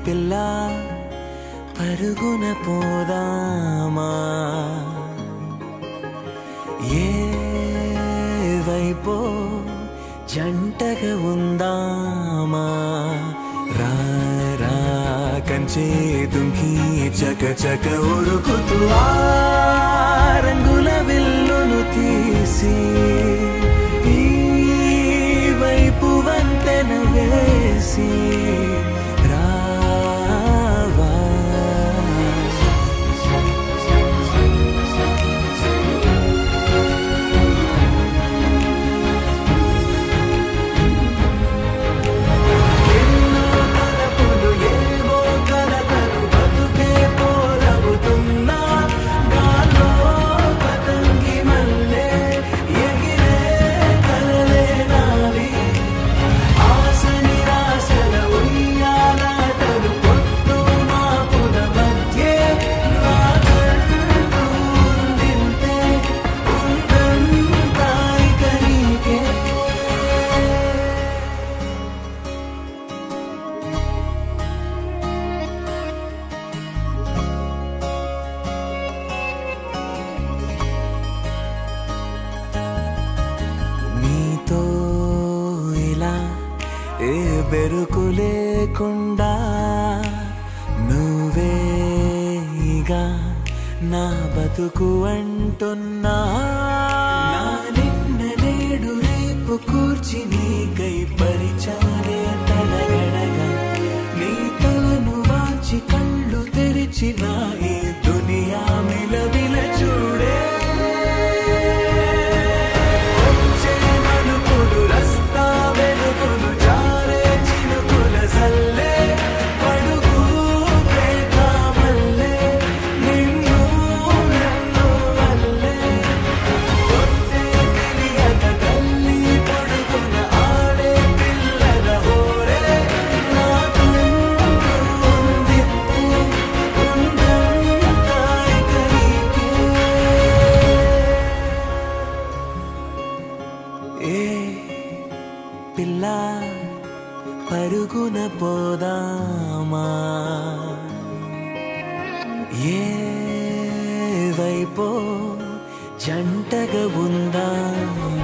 పిల్ల పరుగున పోదామా ఏ వైపో జంటగా ఉందామా రా రా కంచే దుంకి చక చక ఉరుకుతూ ఆ రంగుల విల్లును తీసి ఈ వైపు వంతెన వేసి రావా ఎన్నో తలపులు ఏవో కలతలు బతుకే పోరవుతున్నా గాల్లో పతంగి మల్లె ఎగిరే కలలే నావి ఆశ నిరాశల ఉయ్యాలాటలు పొత్తు మాపుల మధ్యే నాకంటూ ఉందింతే ఉందంతా ఇక నీకే నీతో ఇలా ఏ బెరుకు లేకుండా నువ్వేగా నా బతుకు అంటున్నా నా నిన్న నేడు రేపు కూర్చి నీకై పరిచాలే తడగడగా నీ తలను వాచి కళ్ళు తెరిచిన ఈ దునియా మిలవిల చూడే వచ్చే మలుపులు రస్తా వెలుగులు జారే చినుకుల సల్లే పడుగు పేట మల్లె నిన్ను నన్ను వల్లే కొట్టే తెలియక తల్లి పొడుగున ఆడే పిల్లల హోరే నాకంటూ ఉందింతే ఉందంతా ఇక నీకే ఏ పిల్ల పరుగున పోదామా ఏ వైపో జంటగా ఉందామా